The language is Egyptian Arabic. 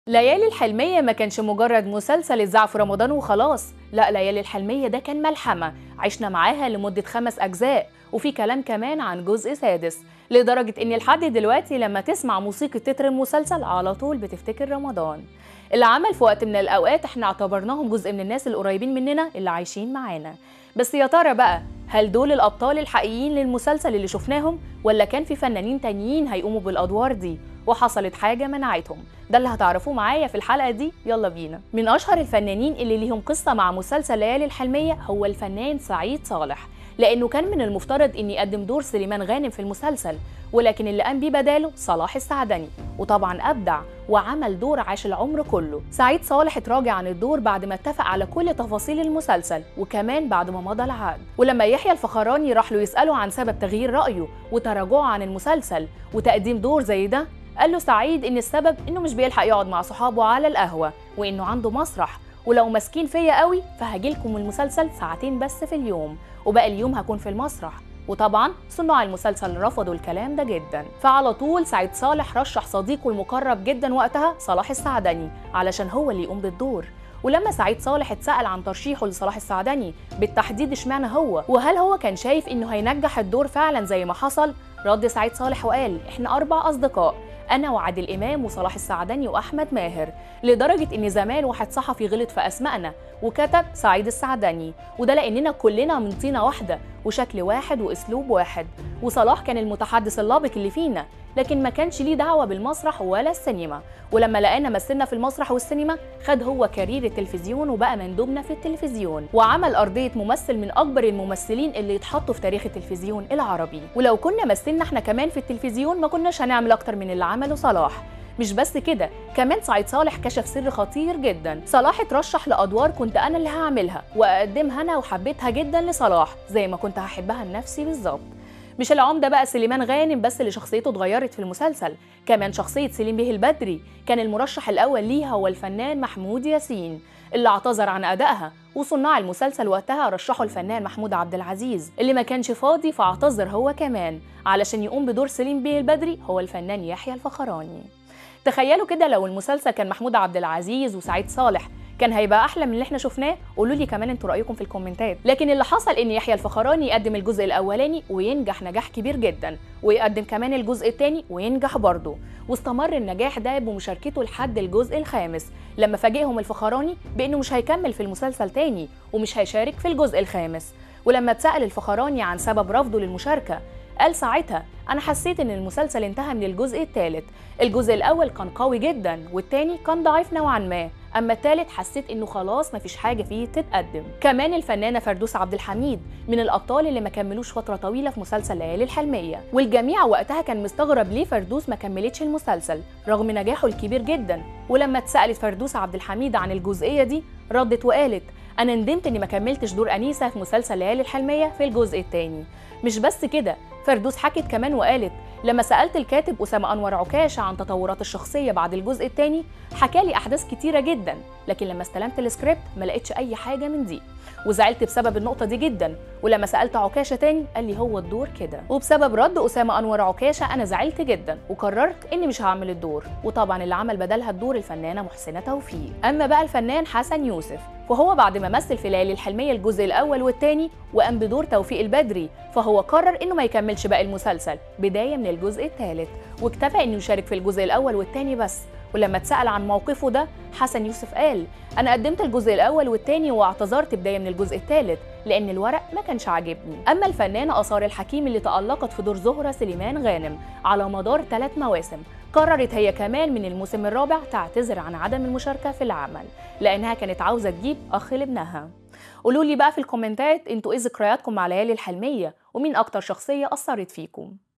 ليالي الحلمية ما كانش مجرد مسلسل اتذاع في رمضان وخلاص لا ليالي الحلمية ده كان ملحمة عشنا معاها لمدة خمس أجزاء وفي كلام كمان عن جزء سادس لدرجة إن لحد دلوقتي لما تسمع موسيقى تتر المسلسل على طول بتفتكر رمضان اللي عمل في وقت من الأوقات احنا اعتبرناهم جزء من الناس القريبين مننا اللي عايشين معانا بس يا ترى بقى هل دول الأبطال الحقيقيين للمسلسل اللي شفناهم ولا كان في فنانين تانيين هيقوموا بالأدوار دي وحصلت حاجة منعتهم ده اللي هتعرفوه معايا في الحلقة دي يلا بينا من أشهر الفنانين اللي ليهم قصة مع مسلسل ليالي الحلمية هو الفنان سعيد صالح لأنه كان من المفترض إن يقدم دور سليمان غانم في المسلسل ولكن اللي قام بيه بداله صلاح السعدني وطبعا أبدع وعمل دور عاش العمر كله سعيد صالح اتراجع عن الدور بعد ما اتفق على كل تفاصيل المسلسل وكمان بعد ما مضى العقد ولما يحيى الفخراني راح له يسأله عن سبب تغيير رأيه وتراجعه عن المسلسل وتقديم دور زي ده قال له سعيد ان السبب انه مش بيلحق يقعد مع صحابه على القهوه وانه عنده مسرح ولو ماسكين فيا قوي فهجيلكم المسلسل ساعتين بس في اليوم وباقي اليوم هكون في المسرح وطبعا صناع المسلسل رفضوا الكلام ده جدا فعلى طول سعيد صالح رشح صديقه المقرب جدا وقتها صلاح السعدني علشان هو اللي يقوم بالدور ولما سعيد صالح اتسأل عن ترشيحه لصلاح السعدني بالتحديد اشمعنى هو وهل هو كان شايف انه هينجح الدور فعلا زي ما حصل رد سعيد صالح وقال احنا اربع اصدقاء انا وعادل امام وصلاح السعدني واحمد ماهر لدرجه ان زمان واحد صحفي غلط في اسمائنا وكتب سعيد السعدني وده لاننا كلنا من طينه واحده وشكل واحد واسلوب واحد وصلاح كان المتحدث اللابق اللي فينا لكن ما كانش ليه دعوه بالمسرح ولا السينما ولما لقانا مثلنا في المسرح والسينما خد هو كارير التلفزيون وبقى مندوبنا في التلفزيون وعمل ارضيه ممثل من اكبر الممثلين اللي يتحطوا في تاريخ التلفزيون العربي ولو كنا مثلنا احنا كمان في التلفزيون ما كناش هنعمل اكتر من اللي عمله صلاح مش بس كده كمان سعيد صالح كشف سر خطير جدا صلاح اترشح لادوار كنت انا اللي هعملها واقدمها انا وحبيتها جدا لصلاح زي ما كنت هحبها لنفسي بالظبط مش العمده بقى سليمان غانم بس اللي شخصيته اتغيرت في المسلسل كمان شخصيه سليم بيه البدري كان المرشح الاول ليها هو الفنان محمود ياسين اللي اعتذر عن ادائها وصناع المسلسل وقتها رشحوا الفنان محمود عبد العزيز اللي ما كانش فاضي فاعتذر هو كمان علشان يقوم بدور سليم بيه البدري هو الفنان يحيى الفخراني تخيلوا كده لو المسلسل كان محمود عبد العزيز وسعيد صالح كان هيبقى احلى من اللي احنا شفناه قولوا لي كمان انتوا رايكم في الكومنتات لكن اللي حصل ان يحيى الفخراني يقدم الجزء الاولاني وينجح نجاح كبير جدا ويقدم كمان الجزء الثاني وينجح برضه واستمر النجاح ده بمشاركته لحد الجزء الخامس لما فاجئهم الفخراني بانه مش هيكمل في المسلسل تاني ومش هيشارك في الجزء الخامس ولما اتسال الفخراني عن سبب رفضه للمشاركه قال ساعتها أنا حسيت إن المسلسل انتهى من الجزء الثالث، الجزء الأول كان قوي جدا والتاني كان ضعيف نوعا ما، أما الثالث حسيت إنه خلاص مفيش حاجة فيه تتقدم. كمان الفنانة فردوس عبد الحميد من الأبطال اللي ما كملوش فترة طويلة في مسلسل ليالي الحلمية، والجميع وقتها كان مستغرب ليه فردوس ما كملتش المسلسل رغم نجاحه الكبير جدا، ولما اتسألت فردوس عبد الحميد عن الجزئية دي ردت وقالت أنا ندمت إني ما كملتش دور أنيسة في مسلسل ليالي الحلمية في الجزء الثاني. مش بس كده فردوس حكت كمان وقالت لما سألت الكاتب أسامة أنور عكاشة عن تطورات الشخصية بعد الجزء الثاني حكالي أحداث كتيرة جدا لكن لما استلمت السكريبت ما لقيتش أي حاجة من دي وزعلت بسبب النقطة دي جدا ولما سألت عكاشة تاني قال لي هو الدور كده وبسبب رد أسامة أنور عكاشة أنا زعلت جدا وقررت إني مش هعمل الدور وطبعا اللي عمل بدلها الدور الفنانة محسنة توفيق أما بقى الفنان حسن يوسف وهو بعد ما مثل في ليالي الحلمية الجزء الأول والثاني وقام بدور توفيق البدري فهو قرر إنه ما يكملش باقي المسلسل بداية من الجزء الثالث واكتفى إنه يشارك في الجزء الأول والثاني بس ولما اتسأل عن موقفه ده حسن يوسف قال أنا قدمت الجزء الأول والثاني واعتذرت بداية من الجزء الثالث لأن الورق ما كانش عاجبني أما الفنانة آثار الحكيم اللي تألقت في دور زهرة سليمان غانم على مدار ثلاث مواسم قررت هي كمان من الموسم الرابع تعتذر عن عدم المشاركة في العمل لأنها كانت عاوزة تجيب أخ لابنها قولوا لي بقى في الكومنتات انتوا ايه ذكرياتكم مع ليالي الحلمية ومين أكتر شخصية أثرت فيكم